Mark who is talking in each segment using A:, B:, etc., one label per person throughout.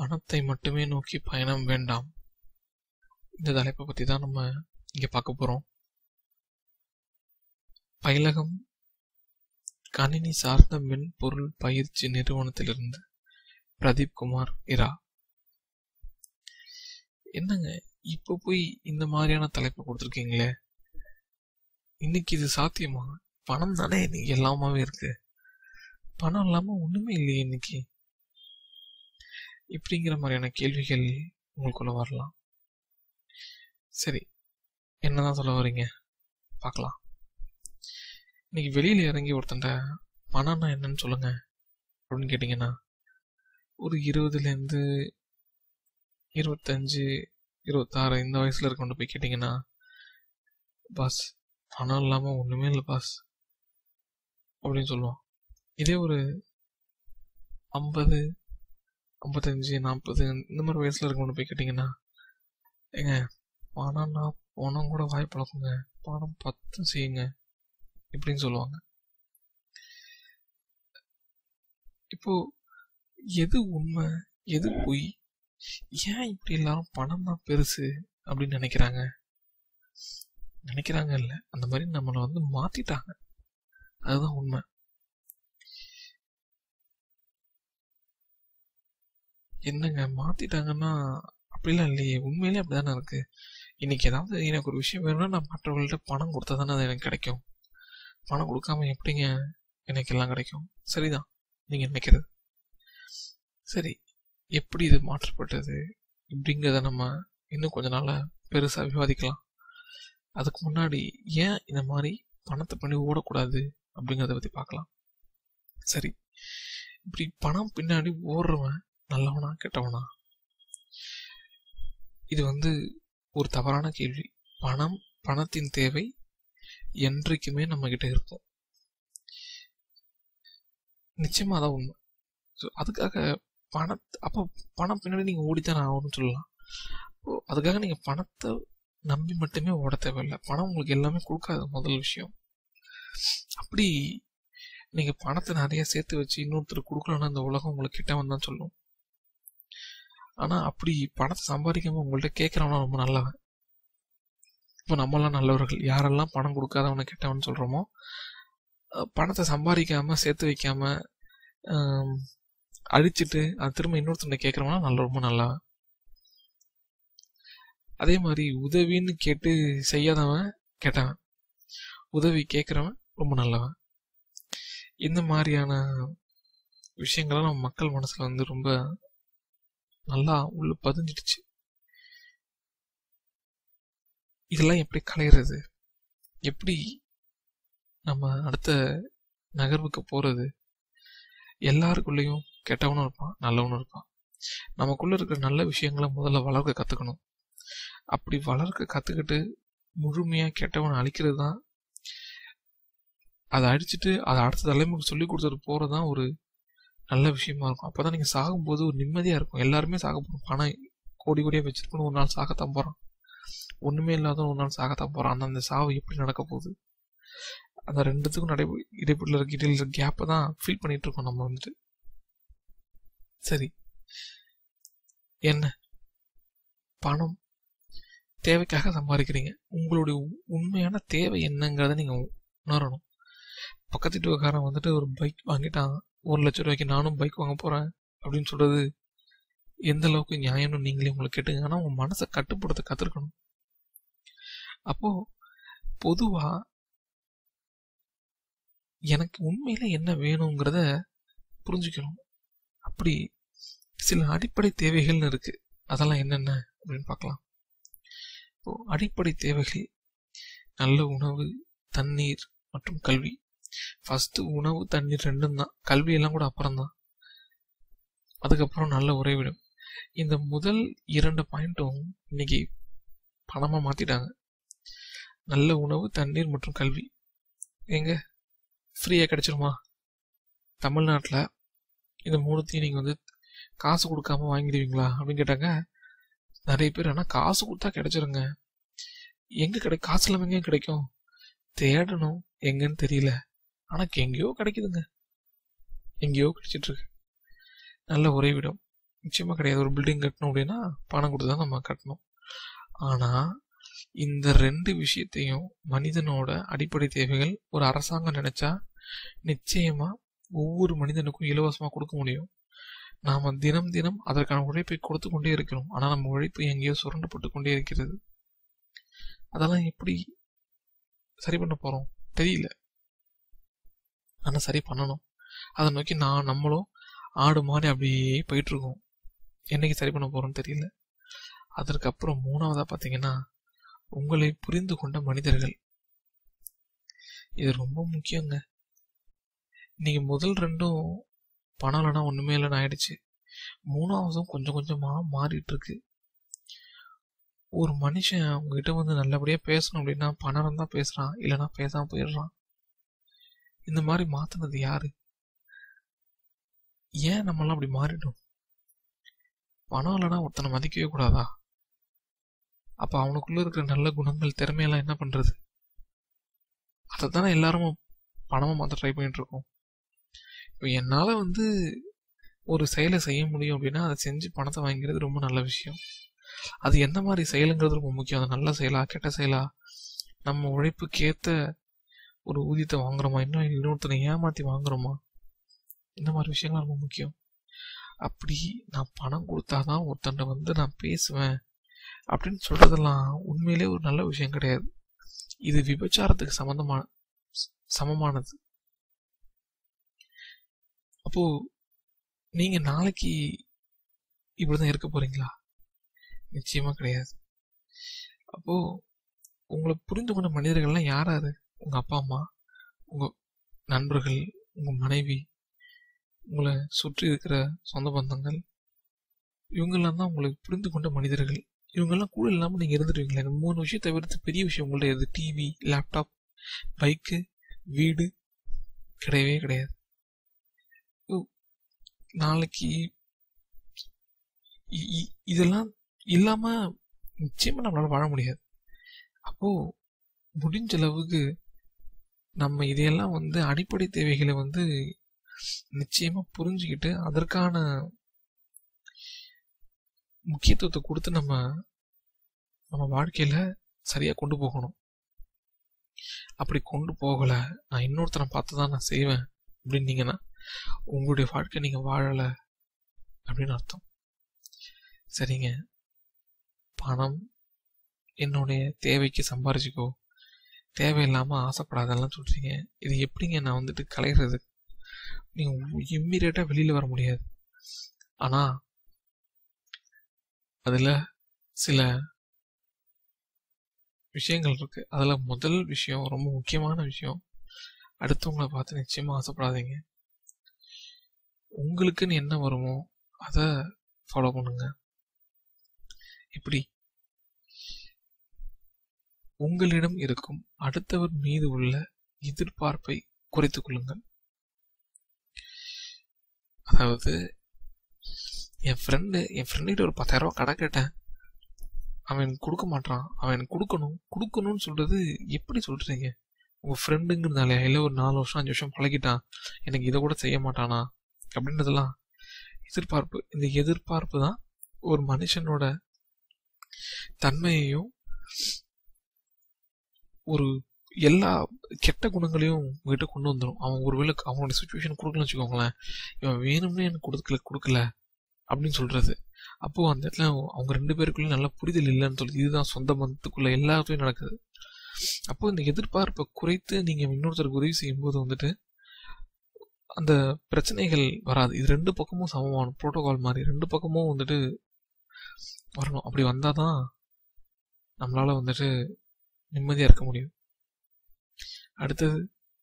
A: பணத்தை மட்டுமே நோக்கி பயணம் வேண்டாம் இந்த தலைப்பை பத்தி தான் நம்ம இங்க பார்க்க போறோம் பயிலகம் கணினி சார்ந்த மென்பொருள் பயிற்சி நிறுவனத்திலிருந்து பிரதீப் குமார் இரா என்னங்க இப்ப போய் இந்த மாதிரியான தலைப்பு கொடுத்துருக்கீங்களே இன்னைக்கு இது சாத்தியமா பணம் தானே இன்னைக்கு எல்லாமாவே இருக்கு பணம் இல்லாம ஒண்ணுமே இல்லையே இன்னைக்கு இப்படிங்கிற மாதிரியான கேள்விகள் உங்களுக்குள்ள வரலாம் சரி என்னதான் சொல்ல வரீங்க பார்க்கலாம் இன்னைக்கு வெளியில இறங்கி ஒருத்தன்ட்ட பணம்னா என்னன்னு சொல்லுங்க அப்படின்னு கேட்டீங்கன்னா ஒரு இருபதுல இருந்து இருபத்தஞ்சு இருபத்தாறு இந்த வயசுல இருக்கவங்க போய் கேட்டீங்கன்னா பாஸ் பணம் இல்லாம ஒண்ணுமே இல்லை பாஸ் அப்படின்னு சொல்லுவான் இதே ஒரு ஐம்பது ஐம்பத்தஞ்சு நாற்பது இந்த மாதிரி வயசுல இருக்கவங்க போய் கேட்டீங்கன்னா ஏங்க பணம்னா பணம் கூட வாய் பழக்குங்க பணம் பத்தும் செய்யுங்க இப்படின்னு சொல்லுவாங்க இப்போ எது உண்மை எது பொய் ஏன் இப்படி எல்லாரும் பணம் தான் பெருசு அப்படின்னு நினைக்கிறாங்க நினைக்கிறாங்க இல்ல அந்த மாதிரி நம்மளை வந்து மாத்திட்டாங்க அதுதான் உண்மை என்னங்க மாத்திட்டாங்கன்னா அப்படிலாம் இல்லையே உண்மையிலே அப்படிதானே இருக்கு இன்னைக்கு ஏதாவது எனக்கு ஒரு விஷயம் வேணும்னா நான் மற்றவங்கள்ட்ட பணம் கொடுத்தா தானே அது எனக்கு கிடைக்கும் பணம் கொடுக்காம எப்படிங்க எனக்கு எல்லாம் கிடைக்கும் சரிதான் நீங்க நினைக்கிறது சரி எப்படி இது மாற்றப்பட்டது இப்படிங்கிறத நம்ம இன்னும் கொஞ்ச நாள பெருசா விவாதிக்கலாம் அதுக்கு முன்னாடி ஏன் இந்த மாதிரி பணத்தை பண்ணி ஓடக்கூடாது அப்படிங்கிறத பத்தி பார்க்கலாம் சரி இப்படி பணம் பின்னாடி ஓடுறவன் நல்லவனா கெட்டவனா இது வந்து ஒரு தவறான கேள்வி பணம் பணத்தின் தேவை என்றைக்குமே நம்ம கிட்ட இருக்கும் நிச்சயமா அதான் உண்மை ஸோ அதுக்காக பண அப்போ பணம் பின்னாடி நீங்க ஓடித்தானே ஆகணும்னு சொல்லலாம் அப்போ அதுக்காக நீங்க பணத்தை நம்பி மட்டுமே ஓட தேவையில்லை பணம் உங்களுக்கு எல்லாமே கொடுக்காது முதல் விஷயம் அப்படி நீங்க பணத்தை நிறைய சேர்த்து வச்சு இன்னொருத்தர் கொடுக்கலன்னா அந்த உலகம் உங்களுக்கு கிட்ட வந்தான் சொல்லும் ஆனா அப்படி பணத்தை சம்பாதிக்காம உங்கள்ட்ட கேட்கறவனா ரொம்ப நல்லவன் இப்போ நம்மளாம் நல்லவர்கள் யாரெல்லாம் பணம் கொடுக்காதவனை கெட்டவன் சொல்றோமோ பணத்தை சம்பாதிக்காம சேர்த்து வைக்காம அழிச்சிட்டு அது திரும்ப இன்னொருத்தனை கேட்கறவனா நல்ல ரொம்ப நல்லவன் அதே மாதிரி உதவின்னு கேட்டு செய்யாதவன் கெட்டவன் உதவி கேட்கறவன் ரொம்ப நல்லவன் இந்த மாதிரியான விஷயங்கள்லாம் நம்ம மக்கள் மனசுல வந்து ரொம்ப நல்லா உள்ள பதிஞ்சிடுச்சு இதெல்லாம் எப்படி களையிறது எப்படி நம்ம அடுத்த நகர்வுக்கு போறது எல்லாருக்குள்ளேயும் கெட்டவனும் இருப்பான் நல்லவனும் இருப்பான் நமக்குள்ள இருக்கிற நல்ல விஷயங்களை முதல்ல வளர்க்க கத்துக்கணும் அப்படி வளர்க்க கத்துக்கிட்டு முழுமையா கெட்டவனை அழிக்கிறது தான் அதை அடிச்சுட்டு அதை அடுத்த தலைமுறைக்கு சொல்லி கொடுத்துட்டு போறதுதான் ஒரு நல்ல விஷயமா இருக்கும் அப்பதான் நீங்க சாகும்போது ஒரு நிம்மதியா இருக்கும் எல்லாருமே சாக போறோம் பணம் கோடி கோடியா வச்சிருக்கணும் ஒரு நாள் சாகத்தான் போறான் ஒண்ணுமே இல்லாத ஒரு நாள் சாகத்தான் போறான் ஆனா அந்த சாவு எப்படி நடக்க போகுது அந்த ரெண்டுத்துக்கும் நடை இடைப்படல இருக்க இடையில இருக்க கேப்பை தான் ஃபீல் பண்ணிட்டு இருக்கோம் நம்ம வந்துட்டு சரி என்ன பணம் தேவைக்காக சம்பாதிக்கிறீங்க உங்களுடைய உண்மையான தேவை என்னங்கிறத நீங்க உணரணும் பக்கத்து வீட்டுக்காரன் வந்துட்டு ஒரு பைக் வாங்கிட்டான் ஒரு லட்சம் ரூபாய்க்கு நானும் பைக் வாங்க போறேன் அப்படின்னு சொல்றது எந்த அளவுக்கு நியாயம்னு நீங்களே உங்களை கேட்டுங்க ஆனா உங்க மனசை கட்டுப்படுத்த கத்துருக்கணும் அப்போ பொதுவா எனக்கு உண்மையில என்ன வேணுங்கிறத புரிஞ்சுக்கணும் அப்படி சில அடிப்படை தேவைகள்னு இருக்கு அதெல்லாம் என்னென்ன அப்படின்னு பார்க்கலாம் இப்போ அடிப்படை தேவைகள் நல்ல உணவு தண்ணீர் மற்றும் கல்வி ஃபர்ஸ்ட் உணவு தண்ணீர் ரெண்டும் தான் கல்வி எல்லாம் கூட அப்புறம் தான் அதுக்கப்புறம் நல்ல உறைவிடும் இந்த முதல் இரண்டு பாயிண்ட்டும் இன்னைக்கு பணமா மாத்திட்டாங்க நல்ல உணவு தண்ணீர் மற்றும் கல்வி எங்க ஃப்ரீயா கிடைச்சிருமா தமிழ்நாட்டில் இந்த மூணுத்தையும் நீங்க வந்து காசு கொடுக்காம வாங்கிடுவீங்களா அப்படின்னு கேட்டாங்க நிறைய பேர் ஆனா காசு கொடுத்தா கிடைச்சிருங்க எங்க கிடை காசு இல்லாம எங்க கிடைக்கும் தேடணும் எங்கன்னு தெரியல ஆனா எங்கேயோ கிடைக்குதுங்க எங்கேயோ கிடைச்சிட்டு இருக்கு நல்ல உறைவிடம் நிச்சயமா கிடையாது ஒரு பில்டிங் கட்டணும் அப்படின்னா பணம் கொடுத்து தான் நம்ம கட்டணும் ஆனா இந்த ரெண்டு விஷயத்தையும் மனிதனோட அடிப்படை தேவைகள் ஒரு அரசாங்கம் நினைச்சா நிச்சயமா ஒவ்வொரு மனிதனுக்கும் இலவசமா கொடுக்க முடியும் நாம தினம் தினம் அதற்கான உழைப்பை கொடுத்து கொண்டே இருக்கிறோம் ஆனா நம்ம உழைப்பு எங்கேயோ சுரண்டப்பட்டு கொண்டே இருக்கிறது அதெல்லாம் எப்படி சரி பண்ண போறோம் தெரியல ஆனா சரி பண்ணணும் அதை நோக்கி நான் நம்மளும் ஆடு மாதிரி அப்படியே போயிட்டு இருக்கோம் என்னைக்கு சரி பண்ண போறோம்னு தெரியல அதற்கப்புறம் மூணாவதா பாத்தீங்கன்னா உங்களை புரிந்து கொண்ட மனிதர்கள் இது ரொம்ப முக்கியங்க நீங்க முதல் ரெண்டும் பணம் இல்லைனா ஒண்ணுமே இல்லைன்னு ஆயிடுச்சு மூணாவதும் கொஞ்சம் கொஞ்சமா மாறிட்டு இருக்கு ஒரு மனுஷன் உங்ககிட்ட வந்து நல்லபடியா பேசணும் அப்படின்னா பணம் தான் பேசுறான் இல்லைன்னா பேசாம போயிடுறான் இந்த மாதிரி மாத்தினது யாரு ஏன் நம்மளாம் அப்படி மாறிடும் பணம் இல்லைன்னா ஒருத்தனை மதிக்கவே கூடாதா அப்ப அவனுக்குள்ள இருக்கிற நல்ல குணங்கள் திறமையெல்லாம் என்ன பண்றது அதைத்தானே எல்லாரும் பணமா மாத்த ட்ரை பண்ணிட்டு இருக்கோம் இப்போ என்னால வந்து ஒரு செயலை செய்ய முடியும் அப்படின்னா அதை செஞ்சு பணத்தை வாங்கிறது ரொம்ப நல்ல விஷயம் அது எந்த மாதிரி செயலுங்கிறது ரொம்ப முக்கியம் அது நல்ல செயலா கெட்ட செயலா நம்ம உழைப்புக்கேத்த ஒரு ஊதியத்தை வாங்குறோமா இன்னும் இன்னொருத்தனை ஏமாத்தி வாங்குறோமா இந்த மாதிரி விஷயங்கள் ரொம்ப முக்கியம் அப்படி நான் பணம் கொடுத்தாதான் ஒருத்தன்ட்ட வந்து நான் பேசுவேன் அப்படின்னு சொல்றதெல்லாம் உண்மையிலே ஒரு நல்ல விஷயம் கிடையாது இது விபச்சாரத்துக்கு சம்பந்தமான சமமானது அப்போ நீங்க நாளைக்கு இப்படிதான் இருக்க போறீங்களா நிச்சயமா கிடையாது அப்போ உங்களை புரிந்து கொண்ட மனிதர்கள்லாம் யாராரு உங்க அப்பா அம்மா உங்க நண்பர்கள் உங்க மனைவி உங்களை சுற்றி இருக்கிற சொந்த பந்தங்கள் இவங்கெல்லாம் தான் உங்களை புரிந்து கொண்ட மனிதர்கள் இவங்கெல்லாம் கூட இல்லாம நீங்க இருந்துருவீங்களா இந்த மூணு விஷயம் தவிர்த்து பெரிய விஷயம் உங்கள்ட்ட எது டிவி லேப்டாப் பைக்கு வீடு கிடையவே கிடையாது நாளைக்கு இதெல்லாம் இல்லாம நிச்சயமா நம்மளால வாழ முடியாது அப்போ முடிஞ்ச அளவுக்கு நம்ம இதையெல்லாம் வந்து அடிப்படை தேவைகளை வந்து நிச்சயமா புரிஞ்சுக்கிட்டு அதற்கான முக்கியத்துவத்தை கொடுத்து நம்ம நம்ம வாழ்க்கையில சரியா கொண்டு போகணும் அப்படி கொண்டு போகல நான் இன்னொருத்தனை பார்த்து தான் நான் செய்வேன் அப்படின்னீங்கன்னா உங்களுடைய வாழ்க்கை நீங்க வாழல அப்படின்னு அர்த்தம் சரிங்க பணம் என்னுடைய தேவைக்கு சம்பாரிச்சுக்கோ தேவையில்லாம ஆசைப்படாதெல்லாம் சொல்றீங்க இது எப்படிங்க நான் வந்துட்டு கலைகிறது நீங்க இம்மிடியட்டா வெளியில வர முடியாது ஆனா அதுல சில விஷயங்கள் இருக்கு அதுல முதல் விஷயம் ரொம்ப முக்கியமான விஷயம் அடுத்தவங்களை பார்த்து நிச்சயமா ஆசைப்படாதீங்க உங்களுக்குன்னு என்ன வருமோ அதை ஃபாலோ பண்ணுங்க இப்படி உங்களிடம் இருக்கும் அடுத்தவர் மீது உள்ள எதிர்பார்ப்பை குறைத்துக் கொள்ளுங்கள் அதாவது என் ஃப்ரெண்டு என் ஃப்ரெண்டுகிட்ட ஒரு பத்தாயிரம் ரூபாய் கடை கேட்டேன் அவன் எனக்கு கொடுக்க மாட்டான் அவன் எனக்கு கொடுக்கணும் கொடுக்கணும்னு சொல்றது எப்படி சொல்றீங்க உங்க ஃப்ரெண்டுங்கிறதுனால இல்லை ஒரு நாலு வருஷம் அஞ்சு வருஷம் பழகிட்டான் எனக்கு இதை கூட செய்ய மாட்டானா அப்படின்றதெல்லாம் எதிர்பார்ப்பு இந்த எதிர்பார்ப்பு தான் ஒரு மனுஷனோட தன்மையையும் ஒரு எல்லா கெட்ட குணங்களையும் உங்ககிட்ட கொண்டு வந்துடும் அவன் ஒருவேளை அவனோட சுச்சுவேஷன் கொடுக்கலன்னு வச்சுக்கோங்களேன் இவன் வேணும்னே எனக்கு கொடுக்கல கொடுக்கல அப்படின்னு சொல்றது அப்போ அந்த இடத்துல அவங்க ரெண்டு பேருக்குள்ள நல்ல புரிதல் இல்லைன்னு சொல்லி இதுதான் சொந்த பந்தத்துக்குள்ள எல்லாத்துலயும் நடக்குது அப்போ இந்த எதிர்பார்ப்பை குறைத்து நீங்க இன்னொருத்தருக்கு உதவி செய்யும் போது வந்துட்டு அந்த பிரச்சனைகள் வராது இது ரெண்டு பக்கமும் சமமான புரோட்டோகால் மாதிரி ரெண்டு பக்கமும் வந்துட்டு வரணும் அப்படி வந்தாதான் நம்மளால வந்துட்டு நிம்மதியா இருக்க முடியும் அடுத்தது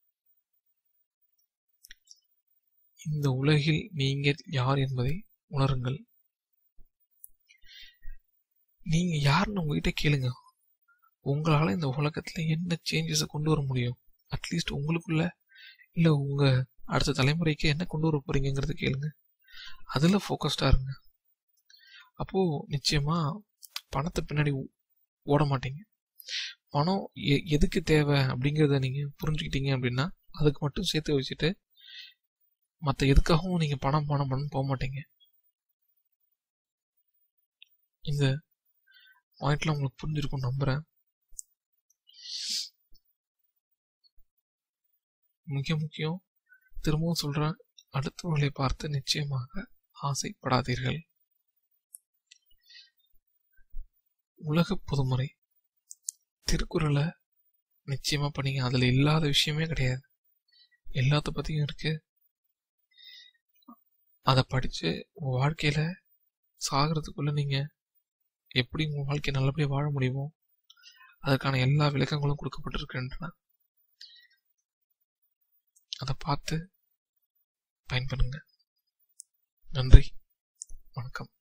A: இந்த உலகில் நீங்கள் யார் என்பதை உணருங்கள் நீங்க யாருன்னு உங்ககிட்ட கேளுங்க உங்களால இந்த உலகத்துல என்ன சேஞ்சஸை கொண்டு வர முடியும் அட்லீஸ்ட் உங்களுக்குள்ள இல்ல உங்க அடுத்த தலைமுறைக்கு என்ன கொண்டு வர போறீங்கிறத கேளுங்க அதுல ஃபோக்கஸ்டா இருங்க அப்போ நிச்சயமா பணத்தை பின்னாடி ஓட மாட்டீங்க பணம் எதுக்கு தேவை அப்படிங்கிறத நீங்க புரிஞ்சுக்கிட்டீங்க அப்படின்னா அதுக்கு மட்டும் சேர்த்து வச்சுட்டு மற்ற எதுக்காகவும் நீங்க பணம் பணம் பணம் போக மாட்டீங்க இந்த பாயிண்ட்லாம் உங்களுக்கு புரிஞ்சிருக்கும் நம்புறேன் மிக முக்கியம் திரும்பவும் சொல்றேன் அடுத்தவர்களை பார்த்து நிச்சயமாக ஆசைப்படாதீர்கள் உலக பொதுமுறை திருக்குறளை நிச்சயமா படிங்க அதுல இல்லாத விஷயமே கிடையாது எல்லாத்த பத்தியும் இருக்கு அதை படிச்சு உங்க வாழ்க்கையில சாகிறதுக்குள்ள நீங்க எப்படி உங்க வாழ்க்கையை நல்லபடியா வாழ முடியுமோ அதற்கான எல்லா விளக்கங்களும் கொடுக்கப்பட்டிருக்கின்றன அதை பார்த்து பயன்படுங்க நன்றி வணக்கம்